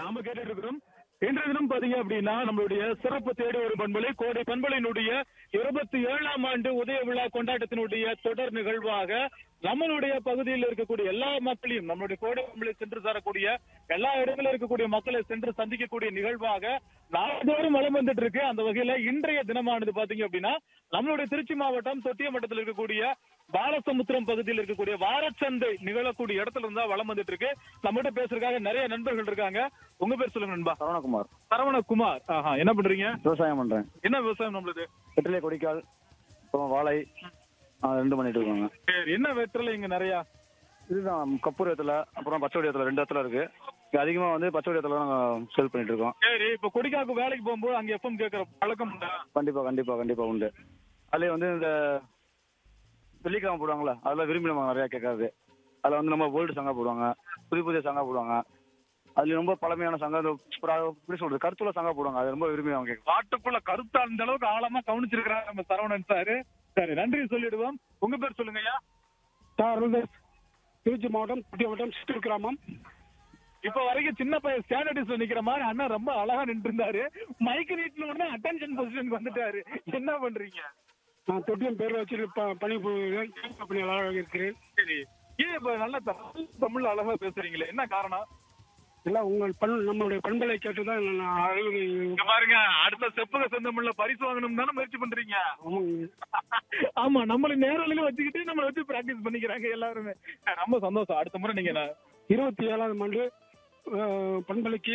நாம கேட்டுட்டு இருக்கிறோம் இன்றைய தினம் பாத்தீங்க அப்படின்னா நம்மளுடைய சிறப்பு தேடி ஒரு பண்பலை கோடை பண்பலையினுடைய இருபத்தி ஏழாம் ஆண்டு உதய விழா கொண்டாட்டத்தினுடைய தொடர் நிகழ்வாக நம்மளுடைய பகுதியில் இருக்கக்கூடிய எல்லா மக்களையும் நம்மளுடைய கோடை பண்பலை சென்று தரக்கூடிய எல்லா இடத்துல இருக்கக்கூடிய மக்களை சென்று சந்திக்கக்கூடிய நிகழ்வாக நாள்தோறும் வளம் வந்துட்டு இருக்கு அந்த வகையில இன்றைய தினமானது பாத்தீங்க அப்படின்னா நம்மளுடைய திருச்சி மாவட்டம் தொட்டியமட்டத்தில் இருக்கக்கூடிய பாலசமுத்திரம் பகுதியில் இருக்கக்கூடிய வாரச்சந்தை நிகழக்கூடிய இடத்துல இருந்தா வளம் வந்துட்டு இருக்கு நம்மகிட்ட பேசுறதுக்காக நிறைய நண்பர்கள் இருக்காங்க உங்க பேர் சொல்லுங்க நண்பா சரவணகுமார் சரவணகுமார் ஆஹா என்ன பண்றீங்க விவசாயம் பண்றேன் என்ன விவசாயம் நம்மளுது வெற்றிலை கொடிக்கால் அப்புறம் வாழை ஆ, ரெண்டு பண்ணிட்டு இருக்காங்க சரி என்ன வெற்றில இங்க நிறைய இதுதான் கப்பூர் இடத்துல அப்புறம் பச்சை இடத்துல ரெண்டு இடத்துல இருக்கு இங்க அதிகமா வந்து பச்சை இடத்துல தான் நாங்க சேல் பண்ணிட்டு இருக்கோம் சரி இப்ப கொடிக்காக்கு வேலைக்கு போகும்போது அங்க எஃப்எம் கேக்குற பழக்கம் உண்டா கண்டிப்பா கண்டிப்பா கண்டிப்பா உண்டு அதுலயே வந்து இந்த வெள்ளிக்கிழமை போடுவாங்கல்ல அதெல்லாம் விரும்பி நம்ம நிறைய கேட்காது அதுல வந்து நம்ம ஓல்டு சங்கா போடுவாங்க புதிய புதிய சங்கா போடுவாங்க அதுல ரொம்ப பழமையான சங்கா இந்த அப்புறம் எப்படி சொல்றது கருத்துள்ள சங்கா போடுவாங்க அது ரொம்ப விரும்பி அவங்க கேட்கும் பாட்டுக்குள்ள கருத்தா அந்த அளவுக்கு ஆழமா கவனிச்சிருக்கிறாரு நம்ம சரவணன் சார் சரி நன்றி சொல்லிடுவோம் உங்க பேர் சொல்லுங்க ஐயா சார் அருள்தாஸ் திருச்சி மாவட்டம் குட்டி மாவட்டம் சித்தூர் கிராமம் இப்ப வரைக்கும் சின்ன பையன் ஸ்டாண்டர்டிஸ்ல நிக்கிற மாதிரி அண்ணா ரொம்ப அழகா நின்று இருந்தாரு மைக் நீட்ல உடனே அட்டென்ஷன் பொசிஷனுக்கு வந்துட்டாரு என்ன பண்றீங்க நான் தொட்டியம் பேர் வச்சு ப- பணி புரிகிறேன் பணியாளராக இருக்கிறேன் சரி ஏன் இப்ப நல்ல தமிழ் தமிழ்ல அழகா பேசுறீங்களே என்ன காரணம் எல்லாம் உங்கள் பண் நம்மளுடைய பண்பலை கேட்டு தான் நான் அழகு இங்க பாருங்க அடுத்த செப்பக செந்தமிழ்ல பரிசு வாங்கணும் தானே முயற்சி பண்றீங்க ஆமாங்க. ஆமா நம்மள நேரலையில வச்சுக்கிட்டு நம்மள வச்சு பிராக்டிஸ் பண்ணிக்கிறாங்க எல்லாருமே ரொம்ப சந்தோஷம் அடுத்த முறை நீங்க நான் இருபத்தி ஏழாவது ஆண்டு அஹ், பண்பலைக்கு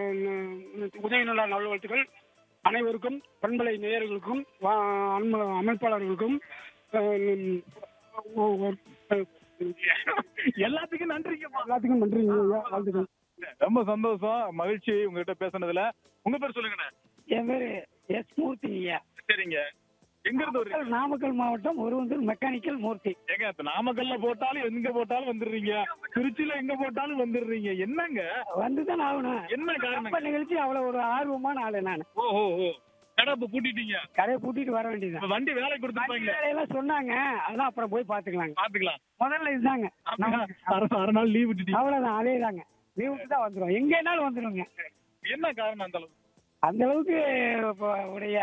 அஹ், உதய நல நல்வாழ்த்துக்கள் அனைவருக்கும் பண்பலை நேயர்களுக்கும் வா- அன்ப- அமைப்பாளர்களுக்கும் அஹ், ஒ- ஒ- அஹ், எல்லாத்துக்கும் நன்றிங்கம்மா எல்லாத்துக்கும் நன்றிங்க ஐயா வாழ்த்துக்கள் ரொம்ப சந்தோஷம் மகிழ்ச்சி உங்ககிட்ட பேசுனதுல உங்க பேர் சொல்லுங்கண்ணே என் பேரு எஸ் மூர்த்திங்கய்யா சரிங்க எங்க இருந்து ஒரு நாமக்கல் மாவட்டம் ஒருவந்தூர் மெக்கானிக்கல் மூர்த்தி ஏங்க இப்ப நாமக்கல்ல போட்டாலும் எங்க போட்டாலும் வந்துடுறீங்க திருச்சியில எங்க போட்டாலும் வந்துடுறீங்க என்னங்க வந்துதான் ஆகணும் என்ன காரணம் நம்ம நிகழ்ச்சி அவ்வளவு ஒரு ஆர்வமான ஆளு நான் ஓஹோ ஓ கடை இப்ப பூட்டிட்டீங்க கடையை பூட்டிட்டு வர வேண்டியதுதான் இப்ப வண்டி வேலை வண்டி கொடுத்துருப்பாங்க வேலையெல்லாம் சொன்னாங்க அதெல்லாம் அப்புறம் போய் பாத்துக்கலாங்க பாத்துக்கலாம் முதல்ல இதுதாங்க அப்படின்னா அரை அரை நாள் லீவ் விட்டுட்டீங்க அவ்வளவுதான் அதே தாங்க லீவுக்கு தான் வந்துடும் எங்கேனாலும் வந்துருங்க என்ன காரணம் அந்த அளவுக்கு அந்த அளவுக்கு இப்போ உடைய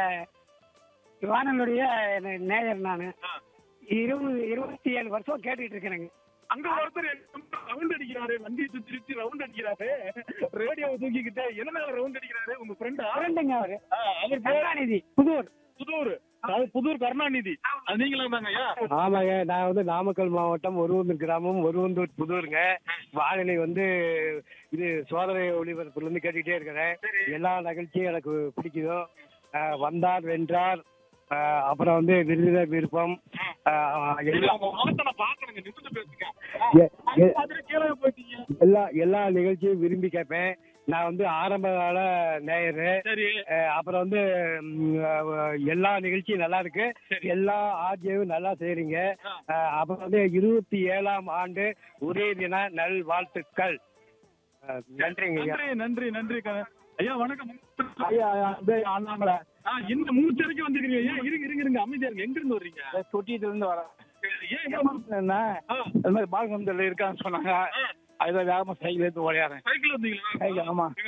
வானலுடைய நேயர் நான் ஆ. இருபது இருபத்தி ஏழு வருஷம் கேட்டுட்டு இருக்கிறேங்க அங்க ஒருத்தர் ரவுண்ட் அடிக்கிறாரு வண்டியை சுத்தி சுத்தி ரவுண்ட் அடிக்கிறாரு ரேடியோவை தூக்கிக்கிட்டு என்ன ரவுண்ட் அடிக்கிறாரு உங்க ஃப்ரெண்டா ஃப்ரெண்டுங்க அவரு அவர் பேர் கருணாநிதி புதூர் புதூர் அதாவது புதூர் கருணாநிதி அது நீங்களும் தாங்க ஐயா ஆமாங்க நான் வந்து நாமக்கல் மாவட்டம் ஒருவந்தூர் கிராமம் ஒருவந்தூர் புதூருங்க வானிலை வந்து இது சோதனை ஒளிபரப்புல இருந்து கேட்டுக்கிட்டே இருக்கிறேன் எல்லா நிகழ்ச்சியும் எனக்கு பிடிக்குதோ அஹ், வந்தார் வென்றார் அஹ், அப்புறம் வந்து விருதுநர் விருப்பம் அஹ், இல்ல, எல்லா உங்க முகத்தை நான் பாக்குறேங்க நிமிந்து பேசுங்க எ- எ- மாதிரி கீழே போயிட்டீங்க எல்லா எல்லா நிகழ்ச்சியும் விரும்பி கேட்பேன் நான் வந்து ஆரம்ப கால நேயரு சரி அஹ், அப்புறம் வந்து ம், அஹ், எல்லா நிகழ்ச்சியும் நல்லா இருக்கு சரி. எல்லா ஆர்ஜியும் நல்லா செய்றீங்க அஹ், அப்புறம் வந்து இருபத்தி ஏழாம் ஆண்டு உதய தின நல் வாழ்த்துக்கள் அஹ், நன்றிங்க ஐயா நன்றி நன்றி நன்றி க- ஐயா வணக்கம் ஐயா அண்ணாமலை ஆ, இந்த மூச்சரிக்கை வந்துருக்கீங்க ஏன் இருங்க இருங்க இருங்க அமைதியா இருங்க எங்க இருந்து வர்றீங்க தொட்டியத்துல இருந்து வரேன் ஏன் இவ்வளவு- என்ன ஆ, அது மாதிரி பாலசந்தில் இருக்கான்னு சொன்னாங்க அதுதான் வேகமா சைக்கிள் எடுத்து ஓடியாரேன் சைக்கிள் வந்தீங்களா சைக்கிள் ஆமா